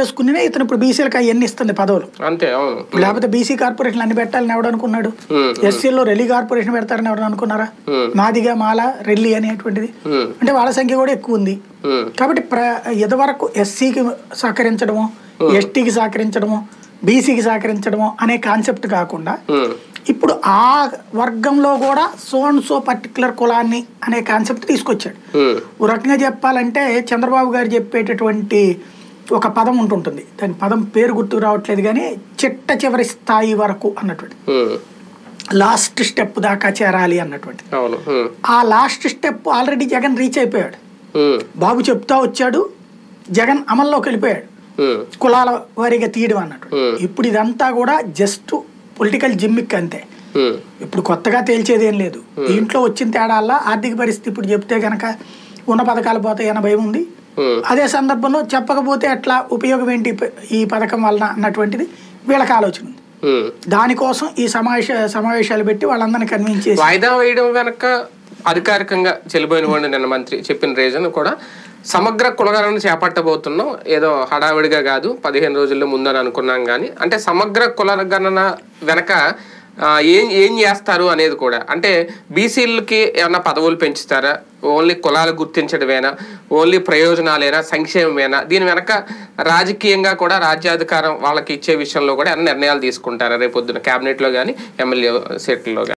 చేసుకునే ఇతను ఇప్పుడు బీసీలకు అవన్నీ ఇస్తుంది పదవులు అంతే అవును లేకపోతే బీసీ కార్పొరేషన్ అన్ని పెట్టాలని ఎవడు అనుకున్నాడు ఉమ్, ఎస్సీలో రెల్లీ కార్పొరేషన్ పెడతారని ఎవరు అనుకున్నారా ఉమ్, మాదిగా మాల రెల్లి అనేటువంటిది ఉమ్, అంటే వాళ్ళ సంఖ్య కూడా ఎక్కువ ఉంది ఉమ్, కాబట్టి ప్ర ఇదివరకు ఎస్సీకి సహకరించడము ఎస్టీకి సహకరించడము బీసీకి సహకరించడము అనే కాన్సెప్ట్ కాకుండా ఉమ్, ఇప్పుడు ఆ వర్గంలో కూడా సో అండ్ సో పర్టికులర్ కులాన్ని అనే కాన్సెప్ట్ తీసుకొచ్చాడు ఉమ్, ఓ రకంగా చెప్పాలంటే చంద్రబాబు గారు చెప్పేటటువంటి ఒక పదం ఉంటుంటుంది దాని పదం పేరు గుర్తుకు రావట్లేదు కానీ చిట్ట చివరి స్థాయి వరకు అన్నటువంటి ఉమ్, లాస్ట్ స్టెప్ దాకా చేరాలి అన్నటువంటి అవును ఉమ్, ఆ last step already Jagan reach అయిపోయాడు ఉమ్, బాబు చెప్తా వచ్చాడు జగన్ అమల్లోకి వెళ్ళిపోయాడు ఉమ్, కులాల వారీగా తీయడం అన్నట్టు Hmm. ఇప్పుడు ఇదంతా కూడా జస్ట్ పొలిటికల్ జిమ్మిక్ అంతే ఉమ్, ఇప్పుడు కొత్తగా తేల్చేది ఏం లేదు దీంట్లో వచ్చిన తేడాల్లో ఆర్థిక పరిస్థితి ఇప్పుడు చెప్తే గనక ఉన్న పథకాలు పోతాయన్న భయం ఉంది ఉమ్, అదే సందర్భంలో చెప్పకపోతే ఎట్లా ఉపయోగం ఏంటి ఈ ప- ఈ పథకం వలన అన్నటువంటిది వీళ్ళకి ఆలోచన ఉంది ఉమ్. దానికోసం ఈ సమావేశ సమావేశాలు పెట్టి వాళ్ళందరినీ కన్విన్స్ చేసి వాయిదా వేయడం వెనక అధికారికంగా చెల్లిపోయిన నిన్న మంత్రి చెప్పిన రీజన్ కూడా సమగ్ర కులగణన చేపట్టబోతున్నాం ఏదో హడావిడిగా కాదు పదిహేను రోజుల్లో ముందని అనుకున్నాం కానీ అంటే సమగ్ర కులగణన వెనక ఆ, ఏం ఏం చేస్తారు అనేది కూడా అంటే బీసీలకి ఏమన్నా పదవులు పెంచుతారా ఓన్లీ కులాలు గుర్తించడమేనా ఓన్లీ ప్రయోజనాలేనా సంక్షేమమేనా దీని వెనక రాజకీయంగా కూడా రాజ్యాధికారం వాళ్ళకి ఇచ్చే విషయంలో కూడా ఏమైనా నిర్ణయాలు తీసుకుంటారా రేపొద్దున క్యాబినెట్లో కానీ ఎమ్మెల్యే సీట్లలో కానీ